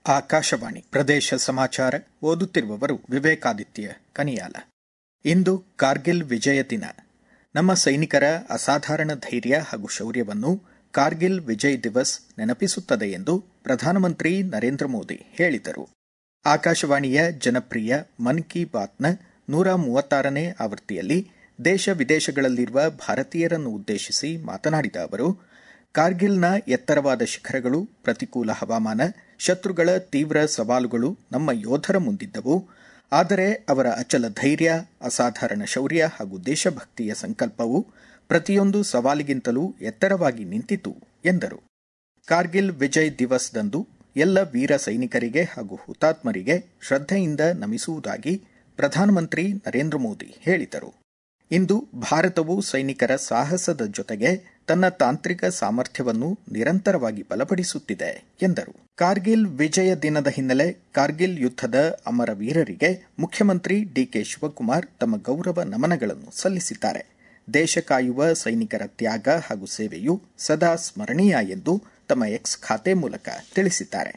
ಆಕಾಶವಾಣಿ ಪ್ರದೇಶ ಸಮಾಚಾರ ಓದುತ್ತಿರುವವರು ವಿವೇಕಾದಿತ್ಯ ಕನಿಯಾಲ ಇಂದು ಕಾರ್ಗಿಲ್ ವಿಜಯ ದಿನ ನಮ್ಮ ಸೈನಿಕರ ಅಸಾಧಾರಣ ಧೈರ್ಯ ಹಾಗೂ ಶೌರ್ಯವನ್ನು ಕಾರ್ಗಿಲ್ ವಿಜಯ್ ದಿವಸ್ ನೆನಪಿಸುತ್ತದೆ ಎಂದು ಪ್ರಧಾನಮಂತ್ರಿ ನರೇಂದ್ರ ಮೋದಿ ಹೇಳಿದರು ಆಕಾಶವಾಣಿಯ ಜನಪ್ರಿಯ ಮನ್ ಕಿ ಬಾತ್ನ ನೂರ ಮೂವತ್ತಾರನೇ ಆವೃತ್ತಿಯಲ್ಲಿ ದೇಶ ವಿದೇಶಗಳಲ್ಲಿರುವ ಭಾರತೀಯರನ್ನು ಉದ್ದೇಶಿಸಿ ಮಾತನಾಡಿದ ಅವರು ಕಾರ್ಗಿಲ್ನ ಎತ್ತರವಾದ ಶಿಖರಗಳು ಪ್ರತಿಕೂಲ ಹವಾಮಾನ ಶತ್ರುಗಳ ತೀವ್ರ ಸವಾಲುಗಳು ನಮ್ಮ ಯೋಧರ ಮುಂದಿದ್ದವು ಆದರೆ ಅವರ ಅಚಲ ಧೈರ್ಯ ಅಸಾಧಾರಣ ಶೌರ್ಯ ಹಾಗೂ ದೇಶಭಕ್ತಿಯ ಸಂಕಲ್ಪವು ಪ್ರತಿಯೊಂದು ಸವಾಲಿಗಿಂತಲೂ ಎತ್ತರವಾಗಿ ನಿಂತಿತು ಎಂದರು ಕಾರ್ಗಿಲ್ ವಿಜಯ್ ದಿವಸ್ದಂದು ಎಲ್ಲ ವೀರ ಸೈನಿಕರಿಗೆ ಹಾಗೂ ಹುತಾತ್ಮರಿಗೆ ಶ್ರದ್ಧೆಯಿಂದ ನಮಿಸುವುದಾಗಿ ಪ್ರಧಾನಮಂತ್ರಿ ನರೇಂದ್ರ ಮೋದಿ ಹೇಳಿದರು ಇಂದು ಭಾರತವು ಸೈನಿಕರ ಸಾಹಸದ ಜೊತೆಗೆ ತನ್ನ ತಾಂತ್ರಿಕ ಸಾಮರ್ಥ್ಯವನ್ನು ನಿರಂತರವಾಗಿ ಬಲಪಡಿಸುತ್ತಿದೆ ಎಂದರು ಕಾರ್ಗಿಲ್ ವಿಜಯ ದಿನದ ಹಿನ್ನೆಲೆ ಕಾರ್ಗಿಲ್ ಯುದ್ದದ ಅಮರ ವೀರರಿಗೆ ಮುಖ್ಯಮಂತ್ರಿ ಡಿಕೆ ಶಿವಕುಮಾರ್ ತಮ್ಮ ಗೌರವ ನಮನಗಳನ್ನು ಸಲ್ಲಿಸಿದ್ದಾರೆ ದೇಶ ಕಾಯುವ ಸೈನಿಕರ ತ್ಯಾಗ ಹಾಗೂ ಸೇವೆಯು ಸದಾ ಸ್ಮರಣೀಯ ಎಂದು ತಮ್ಮ ಎಕ್ಸ್ ಖಾತೆ ಮೂಲಕ ತಿಳಿಸಿದ್ದಾರೆ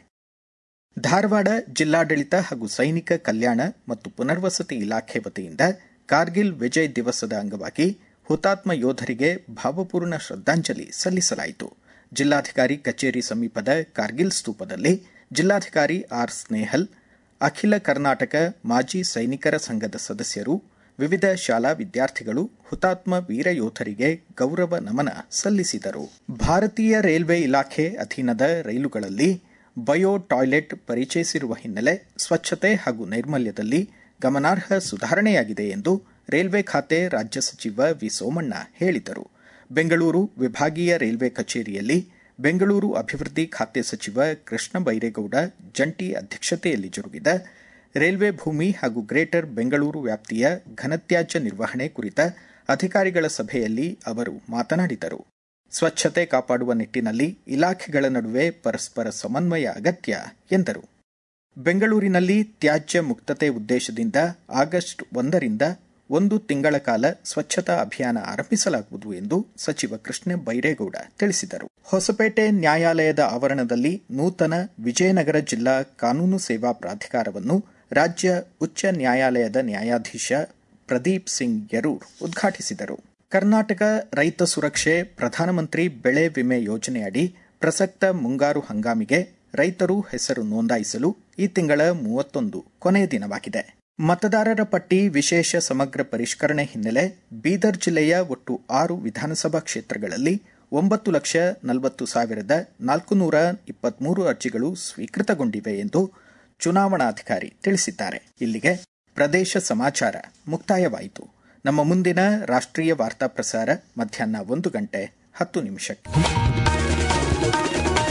ಧಾರವಾಡ ಜಿಲ್ಲಾಡಳಿತ ಹಾಗೂ ಸೈನಿಕ ಕಲ್ಯಾಣ ಮತ್ತು ಪುನರ್ವಸತಿ ಇಲಾಖೆ ವತಿಯಿಂದ ಕಾರ್ಗಿಲ್ ವಿಜಯ್ ದಿವಸದ ಅಂಗವಾಗಿ ಹುತಾತ್ಮ ಯೋಧರಿಗೆ ಭಾವಪೂರ್ಣ ಶ್ರದ್ಧಾಂಜಲಿ ಸಲ್ಲಿಸಲಾಯಿತು ಜಿಲ್ಲಾಧಿಕಾರಿ ಕಚೇರಿ ಸಮೀಪದ ಕಾರ್ಗಿಲ್ ಸ್ತೂಪದಲ್ಲಿ ಜಿಲ್ಲಾಧಿಕಾರಿ ಆರ್ ಸ್ನೇಹಲ್ ಅಖಿಲ ಕರ್ನಾಟಕ ಮಾಜಿ ಸೈನಿಕರ ಸಂಘದ ಸದಸ್ಯರು ವಿವಿಧ ಶಾಲಾ ವಿದ್ಯಾರ್ಥಿಗಳು ಹುತಾತ್ಮ ವೀರ ಯೋಧರಿಗೆ ಗೌರವ ನಮನ ಸಲ್ಲಿಸಿದರು ಭಾರತೀಯ ರೈಲ್ವೆ ಇಲಾಖೆ ಅಧೀನದ ರೈಲುಗಳಲ್ಲಿ ಬಯೋ ಟಾಯ್ಲೆಟ್ ಪರಿಚಯಿಸಿರುವ ಹಿನ್ನೆಲೆ ಸ್ವಚ್ಛತೆ ಹಾಗೂ ನೈರ್ಮಲ್ಯದಲ್ಲಿ ಗಮನಾರ್ಹ ಸುಧಾರಣೆಯಾಗಿದೆ ಎಂದು ರೈಲ್ವೆ ಖಾತೆ ರಾಜ್ಯ ಸಚಿವ ವಿ ಸೋಮಣ್ಣ ಹೇಳಿದರು ಬೆಂಗಳೂರು ವಿಭಾಗೀಯ ರೈಲ್ವೆ ಕಚೇರಿಯಲ್ಲಿ ಬೆಂಗಳೂರು ಅಭಿವೃದ್ಧಿ ಖಾತೆ ಸಚಿವ ಕೃಷ್ಣ ಬೈರೇಗೌಡ ಜಂಟಿ ಅಧ್ಯಕ್ಷತೆಯಲ್ಲಿ ಜರುಗಿದ ರೈಲ್ವೆ ಭೂಮಿ ಹಾಗೂ ಗ್ರೇಟರ್ ಬೆಂಗಳೂರು ವ್ಯಾಪ್ತಿಯ ಘನತ್ಯಾಜ್ಯ ನಿರ್ವಹಣೆ ಕುರಿತ ಅಧಿಕಾರಿಗಳ ಸಭೆಯಲ್ಲಿ ಅವರು ಮಾತನಾಡಿದರು ಸ್ವಚ್ಛತೆ ಕಾಪಾಡುವ ನಿಟ್ಟಿನಲ್ಲಿ ಇಲಾಖೆಗಳ ನಡುವೆ ಪರಸ್ಪರ ಸಮನ್ವಯ ಅಗತ್ಯ ಎಂದರು ಬೆಂಗಳೂರಿನಲ್ಲಿ ತ್ಯಾಜ್ಯ ಮುಕ್ತತೆ ಉದ್ದೇಶದಿಂದ ಆಗಸ್ಟ್ ಒಂದರಿಂದ ಒಂದು ತಿಂಗಳ ಕಾಲ ಸ್ವಚ್ಛತಾ ಅಭಿಯಾನ ಆರಂಭಿಸಲಾಗುವುದು ಎಂದು ಸಚಿವ ಕೃಷ್ಣ ಬೈರೇಗೌಡ ತಿಳಿಸಿದರು ಹೊಸಪೇಟೆ ನ್ಯಾಯಾಲಯದ ಆವರಣದಲ್ಲಿ ನೂತನ ವಿಜಯನಗರ ಜಿಲ್ಲಾ ಕಾನೂನು ಸೇವಾ ಪ್ರಾಧಿಕಾರವನ್ನು ರಾಜ್ಯ ಉಚ್ಚ ನ್ಯಾಯಾಲಯದ ನ್ಯಾಯಾಧೀಶ ಪ್ರದೀಪ್ ಸಿಂಗ್ ಯರೂರ್ ಉದ್ಘಾಟಿಸಿದರು ಕರ್ನಾಟಕ ರೈತ ಸುರಕ್ಷೆ ಪ್ರಧಾನಮಂತ್ರಿ ಬೆಳೆ ವಿಮೆ ಯೋಜನೆಯಡಿ ಪ್ರಸಕ್ತ ಮುಂಗಾರು ಹಂಗಾಮಿಗೆ ರೈತರು ಹೆಸರು ನೋಂದಾಯಿಸಲು ಈ ತಿಂಗಳ ಮೂವತ್ತೊಂದು ಕೊನೆಯ ದಿನವಾಗಿದೆ ಮತದಾರರ ಪಟ್ಟಿ ವಿಶೇಷ ಸಮಗ್ರ ಪರಿಷ್ಕರಣೆ ಹಿನ್ನೆಲೆ ಬೀದರ್ ಜಿಲ್ಲೆಯ ಒಟ್ಟು ಆರು ವಿಧಾನಸಭಾ ಕ್ಷೇತ್ರಗಳಲ್ಲಿ ಒಂಬತ್ತು ಲಕ್ಷ ನಲವತ್ತು ಸಾವಿರದ ನಾಲ್ಕುನೂರ ಇಪ್ಪತ್ಮೂರು ಅರ್ಜಿಗಳು ಸ್ವೀಕೃತಗೊಂಡಿವೆ ಎಂದು ಚುನಾವಣಾಧಿಕಾರಿ ತಿಳಿಸಿದ್ದಾರೆ ಇಲ್ಲಿಗೆ ಪ್ರದೇಶ ಸಮಾಚಾರ ಮುಕ್ತಾಯವಾಯಿತು ನಮ್ಮ ಮುಂದಿನ ರಾಷ್ಟ್ರೀಯ ವಾರ್ತಾ ಪ್ರಸಾರ ಮಧ್ಯಾಹ್ನ ಒಂದು ಗಂಟೆ ಹತ್ತು ನಿಮಿಷಕ್ಕೆ